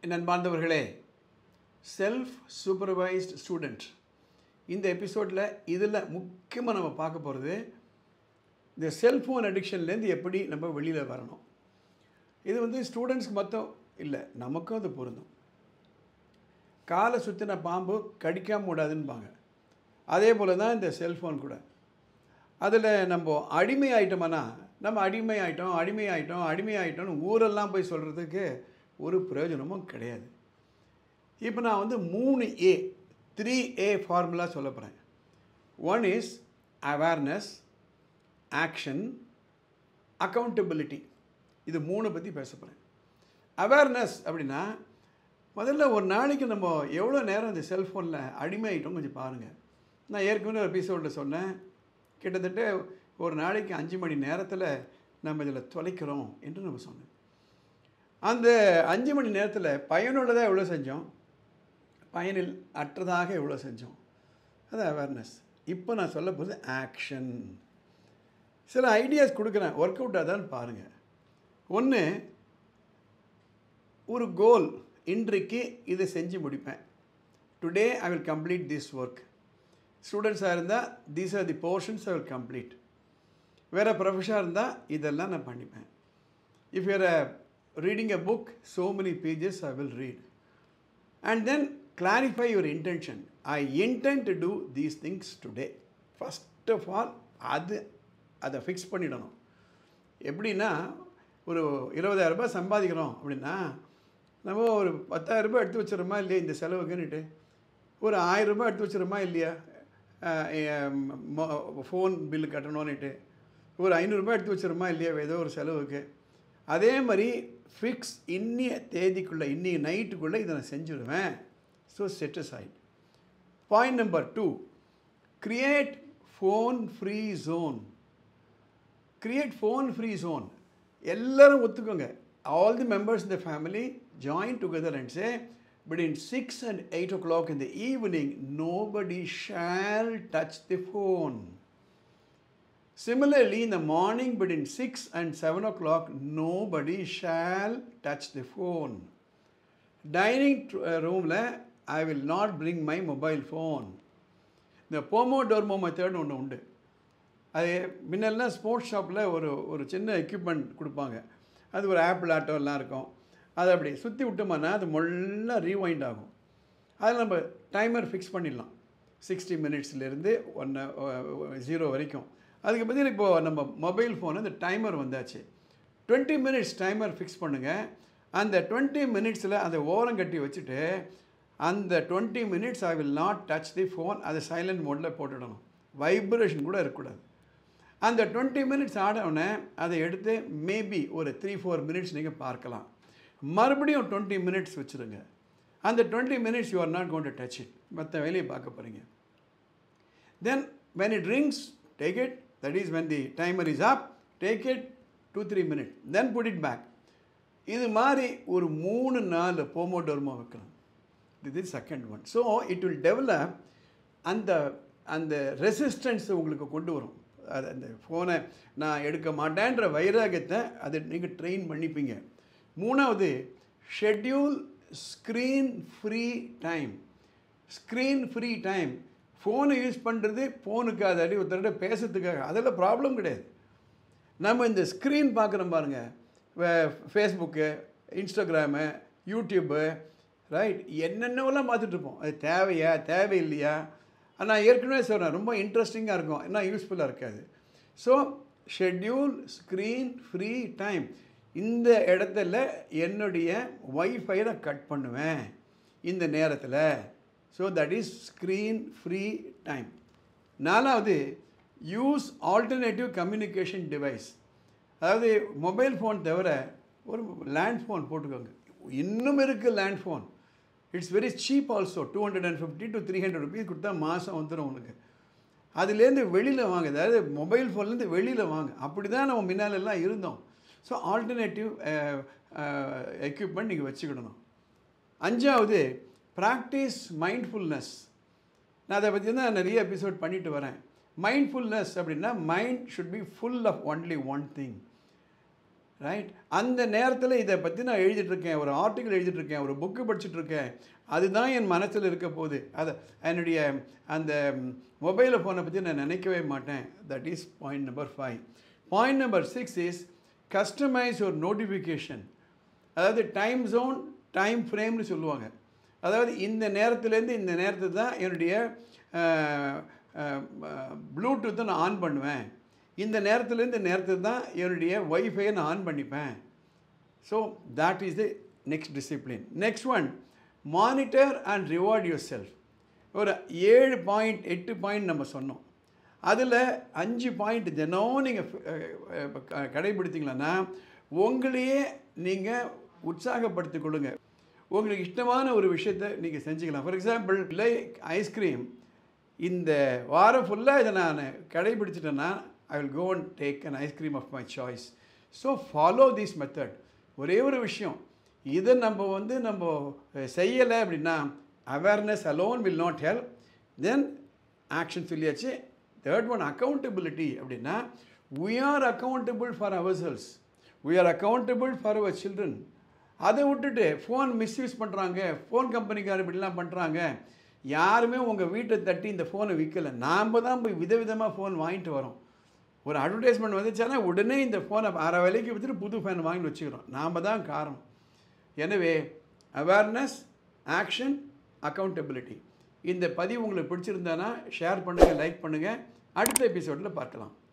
என் அன்பார்ந்தவர்களே self supervised student இந்த எபிசோடில் இதில் முக்கியமாக நம்ம பார்க்க போகிறது இந்த செல்ஃபோன் அடிக்ஷன்லேருந்து எப்படி நம்ம வெளியில் வரணும் இது வந்து ஸ்டூடெண்ட்ஸ்க்கு மொத்தம் இல்லை நமக்கும் அது பொருந்தும் காலை சுற்றின பாம்பு கடிக்காம விடாதுன்பாங்க அதே போல் தான் இந்த செல்ஃபோன் கூட அதில் நம்ம அடிமை ஆயிட்டோம்னா நம்ம அடிமை ஆயிட்டோம் அடிமை ஆயிட்டோம் அடிமை ஆயிட்டோம்னு ஊரெல்லாம் போய் சொல்கிறதுக்கு ஒரு பிரயோஜனமும் கிடையாது இப்போ நான் வந்து மூணு ஏ த்ரீ ஏ ஃபார்முலா சொல்ல போகிறேன் one is awareness action accountability இது மூணு பற்றி பேச போகிறேன் அவேர்னஸ் அப்படின்னா முதல்ல ஒரு நாளைக்கு நம்ம எவ்வளோ நேரம் இந்த செல்ஃபோனில் அடிமையாயிட்டோம் கொஞ்சம் பாருங்கள் நான் ஏற்கனவே ஒரு எபிசோடில் சொன்னேன் கிட்டத்தட்ட ஒரு நாளைக்கு அஞ்சு மணி நேரத்தில் நம்ம இதில் தொலைக்கிறோம் என்று நம்ம சொன்னேன் அந்த அஞ்சு மணி நேரத்தில் பயனுள்ளதாக எவ்வளோ செஞ்சோம் பயனில் அற்றதாக எவ்வளோ செஞ்சோம் அது அவேர்னஸ் இப்போ நான் சொல்ல போகிறது ஆக்ஷன் சில ஐடியாஸ் கொடுக்குறேன் ஒர்க் அவுட் ஆதான்னு பாருங்கள் ஒன்று ஒரு கோல் இன்றைக்கு இதை செஞ்சு முடிப்பேன் today I will complete this work ஸ்டூடெண்ட்ஸாக இருந்தால் these are the portions I will complete வேறு ப்ரொஃபஷனாக இருந்தால் இதெல்லாம் நான் பண்ணிப்பேன் if you're reading a book so many pages I will read and then clarify your intention I intend to do these things today first of all அது அதை fix பண்ணிடணும் எப்படின்னா ஒரு இருபதாயிரம் ரூபாய் சம்பாதிக்கிறோம் அப்படின்னா நம்ம ஒரு பத்தாயிரம் ரூபாய் எடுத்து வச்சுருமா இல்லையா இந்த செலவுக்குன்னுட்டு ஒரு ஆயிரம் ரூபாய் எடுத்து வச்சுருமா இல்லையா ஃபோன் பில்லு கட்டணும்னுட்டு ஒரு ஐநூறுரூபா எடுத்து வச்சுருமா இல்லையா ஏதோ ஒரு செலவுக்கு அதே மாதிரி ஃபிக்ஸ் இன்னிய தேதிக்குள்ளே இன்னிய நைட்டுக்குள்ளே இதை நான் செஞ்சுடுவேன் so satisfied point number two create phone free zone create phone free zone எல்லாரும் ஒத்துக்கோங்க ஆல் தி மெம்பர்ஸ் இந்த family join together and say between 6 and 8 o'clock in the evening, nobody shall touch the phone. Similarly, in the morning between 6 and 7 o'clock, nobody shall touch the phone. Dining room, I will not bring my mobile phone. இந்த போமோடோர்மோ மெத்தட்னு ஒன்று உண்டு அது முன்னெல்லாம் sports ஷாப்பில் ஒரு ஒரு சின்ன equipment கொடுப்பாங்க அது ஒரு ஆப்பிள் ஆட்டோலாம் இருக்கும் அதை அப்படி சுற்றி விட்டோம்னா அது முள்ள ரீவைண்ட் ஆகும் அதில் நம்ம டைமர் ஃபிக்ஸ் பண்ணிடலாம் சிக்ஸ்டி மினிட்ஸ்லேருந்து ஒன்று ஜீரோ வரைக்கும் அதுக்கு பதில் இப்போது நம்ம மொபைல் ஃபோனு இந்த டைமர் வந்தாச்சு டுவெண்ட்டி மினிட்ஸ் டைமர் ஃபிக்ஸ் பண்ணுங்கள் அந்த டுவெண்ட்டி மினிட்ஸில் அதை ஓரம் கட்டி வச்சுட்டு அந்த twenty minutes I will not touch the phone அதை சைலண்ட் மோடில் போட்டுடணும் வைப்ரேஷன் கூட இருக்கக்கூடாது அந்த டுவெண்ட்டி மினிட்ஸ் ஆடவுடனே அதை எடுத்து மேபி ஒரு த்ரீ ஃபோர் மினிட்ஸ் நீங்கள் பார்க்கலாம் மறுபடியும் டுவெண்ட்டி மினிட்ஸ் வச்சுருங்க அந்த twenty minutes you are not gone to touch it மற்ற வேலையை பார்க்க போகிறீங்க then when it rings take it that is when the timer is up take it two three minute then put it back இது மாதிரி ஒரு மூணு நாலு போமோடோர்மா வைக்கணும் இது second one so it will develop அந்த அந்த ரெசிஸ்டன்ஸ் உங்களுக்கு கொண்டு வரும் அது அந்த ஃபோனை நான் எடுக்க மாட்டேன்ற வைராகத்தை அதை நீங்கள் ட்ரெயின் பண்ணிப்பீங்க மூணாவது schedule screen free time screen free time ஃபோனை யூஸ் பண்ணுறது ஃபோனுக்கு அது அடி ஒருத்தர்கிட்ட பேசுறதுக்காக அதில் ப்ராப்ளம் கிடையாது நம்ம இந்த ஸ்க்ரீன் பார்க்குறோம் பாருங்கள் ஃபேஸ்புக்கு இன்ஸ்டாகிராமு யூடியூப்பு ரைட் என்னென்னவெல்லாம் பார்த்துட்ருப்போம் அது தேவையா தேவையில்லையா நான் ஏற்கனவே சொல்கிறேன் ரொம்ப இன்ட்ரெஸ்டிங்காக இருக்கும் என்ன யூஸ்ஃபுல்லாக இருக்காது so schedule screen free time இந்த இடத்துல என்னுடைய ஒய்ஃபை நான் கட் பண்ணுவேன் இந்த நேரத்தில் so that is screen free time நாலாவது யூஸ் ஆல்டர்னேட்டிவ் கம்யூனிகேஷன் டிவைஸ் அதாவது மொபைல் ஃபோன் தவிர ஒரு லேண்ட் ஃபோன் போட்டுக்கோங்க இன்னும் இருக்குது land phone it's very cheap also two hundred and fifty to three hundred rupees கொடுத்தா மாதம் வந்துடும் உனக்கு அதுலேருந்து வெளியில் வாங்க அதாவது மொபைல் ஃபோன்லேருந்து வெளியில் வாங்க அப்படி தான் நம்ம முன்னாலெல்லாம் இருந்தோம் ஸோ ஆல்டர்னேட்டிவ் எக்யூப்மெண்ட் நீங்கள் வச்சுக்கிடணும் அஞ்சாவது ப்ராக்டிஸ் மைண்ட்ஃபுல்னஸ் நான் அதை பற்றி தான் நிறைய எபிசோட் பண்ணிட்டு வரேன் மைண்ட்ஃபுல்னஸ் அப்படின்னா mind should be full of only one thing right அந்த நேரத்தில் இதை பற்றி நான் எழுதிட்டுருக்கேன் ஒரு ஆர்டிக்கல் எழுதிட்டுருக்கேன் ஒரு புக்கு படிச்சுட்ருக்கேன் அதுதான் என் மனசில் இருக்க போகுது அதை என்னுடைய அந்த மொபைல் ஃபோனை பற்றி நான் நினைக்கவே மாட்டேன் that is point number five point number six is customise ஒரு நோட்டிஃபிகேஷன் அதாவது டைம் ஜோன் டைம் ஃப்ரேம்னு சொல்லுவாங்க அதாவது இந்த நேரத்துலேருந்து இந்த நேரத்துக்கு தான் என்னுடைய ப்ளூடூத்தை நான் ஆன் பண்ணுவேன் இந்த நேரத்துலேருந்து இந்த நேரத்துக்கு தான் என்னுடைய ஒய்ஃபையை நான் ஆன் பண்ணிப்பேன் so that is the next discipline next one monitor and reward yourself ஒரு ஏழு பாயிண்ட் எட்டு பாயிண்ட் நம்ம சொன்னோம் அதில் அஞ்சு பாயிண்ட் தினம் நீங்கள் கடைபிடித்தீங்களன்னா உங்களையே நீங்கள் உற்சாகப்படுத்திக் கொள்ளுங்க உங்களுக்கு இஷ்டமான ஒரு விஷயத்தை நீங்கள் செஞ்சுக்கலாம் ஃபார் எக்ஸாம்பிள் இல்லை ஐஸ்கிரீம் இந்த வாரம் ஃபுல்லாக இதை நான் கடைபிடிச்சிட்டேன்னா I will go and take an ice cream of my choice so follow this method ஒரே ஒரு விஷயம் இதை நம்ம வந்து நம்ம செய்யலை அப்படின்னா awareness alone will not help then action சொல்லியாச்சு தேர்ட் ஒன் அக்கௌண்டபிலிட்டி அப்படின்னா we are accountable for ourselves we are accountable for our children அதை விட்டுட்டு ஃபோன் மிஸ்யூஸ் பண்ணுறாங்க ஃபோன் கம்பெனிக்கார இப்படிலாம் பண்ணுறாங்க யாருமே உங்கள் வீட்டை தட்டி இந்த ஃபோனை விற்கலை நாம் தான் போய் விதவிதமாக ஃபோன் வாங்கிட்டு வரோம் ஒரு அட்வர்டைஸ்மெண்ட் வந்துச்சுன்னா உடனே இந்த ஃபோனை அரை விலைக்கு விற்றுட்டு புது ஃபோன் வாங்கி வச்சுக்கிறோம் நாம் தான் காரணம் எனவே அவேர்னஸ் ஆக்ஷன் அக்கௌண்டபிலிட்டி இந்த பதிவு உங்களுக்கு பிடிச்சிருந்தானா ஷேர் பண்ணுங்கள் லைக் பண்ணுங்கள் அடுத்த எபிசோடில் பார்க்கலாம்